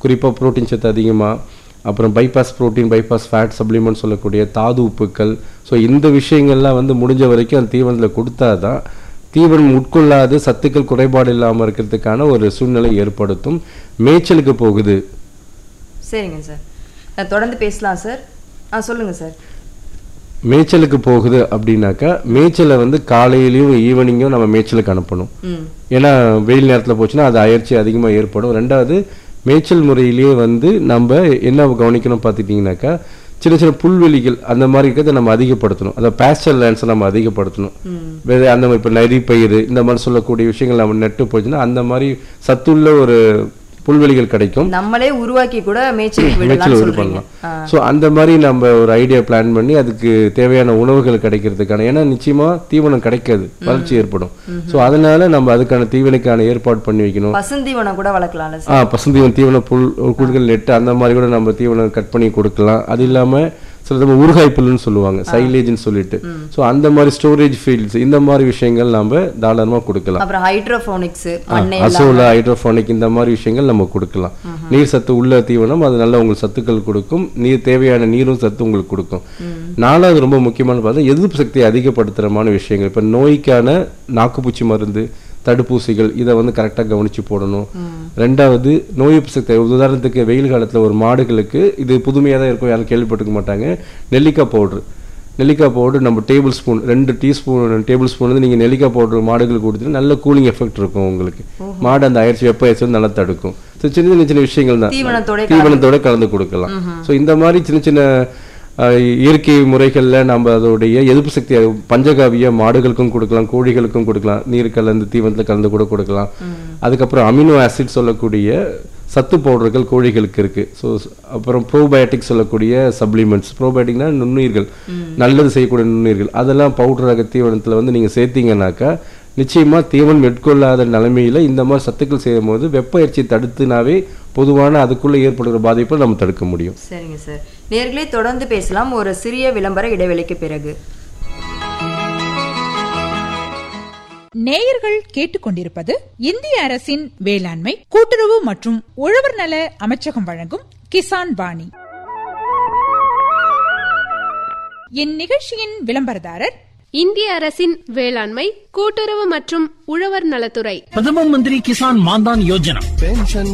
குறிப்பாக புரோட்டீன் சத்து அதிகமாக அப்புறம் bypass protein bypass fat supplement சொல்லக்கூடிய தாது உப்புக்கள் ஸோ இந்த விஷயங்கள்லாம் வந்து முடிஞ்ச வரைக்கும் அந்த தீவனத்தில் கொடுத்தா தான் தீவனம் உட்கொள்ளாத சத்துக்கள் குறைபாடு இல்லாமல் இருக்கிறதுக்கான ஒரு சூழ்நிலை ஏற்படுத்தும் மேய்ச்சலுக்கு போகுது சரிங்க சார் அஹ், தொடர்ந்து பேசலாம் சார் ஆ சொல்லுங்க சார் மேய்ச்சலுக்கு போகுது அப்படின்னாக்கா மேய்ச்சலை வந்து காலையிலையும் ஈவினிங்கும் நம்ம மேய்ச்சலுக்கு அனுப்பணும் ம் ஏன்னா வெயில் நேரத்தில் போச்சுன்னா அது அயற்சி அதிகமாக ஏற்படும் ரெண்டாவது மேய்ச்சல் முறையிலேயே வந்து நம்ம என்ன கவனிக்கணும் பார்த்துட்டிங்கனாக்கா சின்ன சின்ன புல்வெளிகள் அந்த மாதிரி இருக்கிறத நம்ம அதிகப்படுத்தணும் அந்த பேஸ்டர் லேண்ட்ஸை நம்ம அதிகப்படுத்தணும் வேற அந்த மாதிரி இப்போ நரிப்பயிறு இந்த மாதிரி சொல்லக்கூடிய விஷயங்கள் நம்ம நட்டு போச்சுன்னா அந்த மாதிரி சத்துள்ள ஒரு புல்வெளிகள் கிடைக்கும் நம்மளே உருவாக்கி கூட மேய்ச்சலுக்கு மேய்ச்சல் விடலாம்னு இது சொல்றீங்க பண்ணலாம் ஸோ அந்த மாதிரி நம்ம ஒரு ஐடியா பிளான் பண்ணி அதுக்கு தேவையான உணவுகள் கிடைக்கிறதுக்கான ஏன்னா நிச்சயமா தீவனம் கிடைக்காது வறட்சி ஏற்படும் ஸோ அதனால நம்ம அதுக்கான தீவனுக்கான ஏற்பாடு பண்ணி வைக்கணும் பசுந்தீவனம் கூட வளர்க்கலாம்ல சார் ஆ பசுந்தீவன் தீவன புல் குழுக்கள் நெட்டு அந்த மாதிரி கூட நம்ம தீவனம் கட் பண்ணி கொடுக்கலாம் அது இல்லாம சில சமயம் ஊறுகாய் புல்லுன்னு சொல்லுவாங்க சைலேஜ்னு சொல்லிட்டு ஸோ அந்த மாதிரி ஸ்டோரேஜ் ஃபீல்ட்ஸ் இந்த மாதிரி விஷயங்கள் நம்ம தாராளமா கொடுக்கலாம் அப்புறம் ஹைட்ரோஃபோனிக்ஸ் மண்ணை அசோலா ஹைட்ரோஃபோனிக் இந்த மாதிரி விஷயங்கள் நம்ம கொடுக்கலாம் நீர் சத்து உள்ள தீவனம் அது நல்ல உங்களுக்கு சத்துக்கள் கொடுக்கும் நீர் தேவையான நீரும் சத்து உங்களுக்கு கொடுக்கும் நாலாவது ரொம்ப முக்கியமான பார்த்தா எதிர்ப்பு சக்தியை அதிகப்படுத்துறமான விஷயங்கள் இப்போ நோய்க்கான நாக்குப்பூச்சி மருந்து தடுப்பூசிகள் இதை வந்து கரெக்டாக கவனிச்சு போடணும் ரெண்டாவது நோய் எதிர்ப்பு சக்தி உதாரணத்துக்கு வெயில் காலத்தில் ஒரு மாடுகளுக்கு இது புதுமையாக தான் இருக்கும் யாரும் கேள்விப்பட்டிருக்க மாட்டாங்க நெல்லிக்காய் பவுடர் நெல்லிக்காய் பவுடர் நம்ம டேபிள் ஸ்பூன் ரெண்டு டீஸ்பூன் டேபிள் ஸ்பூன் வந்து நீங்கள் நெல்லிக்காய் பவுடர் மாடுகளுக்கு கொடுத்துட்டு நல்ல கூலிங் எஃபெக்ட் இருக்கும் உங்களுக்கு மாடு அந்த அயற்சி வெப்ப அயற்சி வந்து நல்லா தடுக்கும் ஸோ சின்ன சின்ன சின்ன விஷயங்கள் தான் தீவனத்தோட தீவனத்தோட கலந்து கொடுக்கலாம் ஸோ இந்த மாதிரி சின்ன சின்ன அஹ், இயற்கை முறைகளில் நம்ம அதோடைய எதிர்ப்பு சக்தி பஞ்சகாவிய மாடுகளுக்கும் கொடுக்கலாம் கோழிகளுக்கும் கொடுக்கலாம் நீர் கலந்து தீவனத்தில் கலந்து கூட கொடுக்கலாம் அதுக்கப்புறம் அமினோ ஆசிட் சொல்லக்கூடிய சத்து பவுடர்கள் கோழிகளுக்கு இருக்கு ஸோ அப்புறம் ப்ரோபயோட்டிக் சொல்லக்கூடிய சப்ளிமெண்ட்ஸ் ப்ரோபயோட்டிக்னா நுண்ணுயிர்கள் நல்லது செய்யக்கூடிய நுண்ணுயிர்கள் அதெல்லாம் பவுடர் ரக தீவனத்தில் வந்து நீங்கள் சேர்த்தீங்கன்னாக்கா நிச்சயமா தீவனம் மேற்கொள்ளாத நிலைமையில இந்த மாதிரி சத்துக்கள் செய்யும் போது வெப்ப எரிச்சியை தடுத்துனாவே பொதுவான அதுக்குள்ள ஏற்படுகிற பாதிப்பை நம்ம தடுக்க முடியும் சரிங்க சார் நேர்களே தொடர்ந்து பேசலாம் ஒரு சிறிய விளம்பர இடைவெளிக்கு பிறகு நேயர்கள் கேட்டுக்கொண்டிருப்பது இந்திய அரசின் வேளாண்மை கூட்டுறவு மற்றும் உழவர் நல அமைச்சகம் வழங்கும் கிசான் வாணி இந்நிகழ்ச்சியின் விளம்பரதாரர் இந்திய அரசின் வேளாண்மை கூட்டுறவு மற்றும் உழவர் நலத்துறை பிரதம மந்திரி கிசான் மான்தான் யோஜனா पेंशन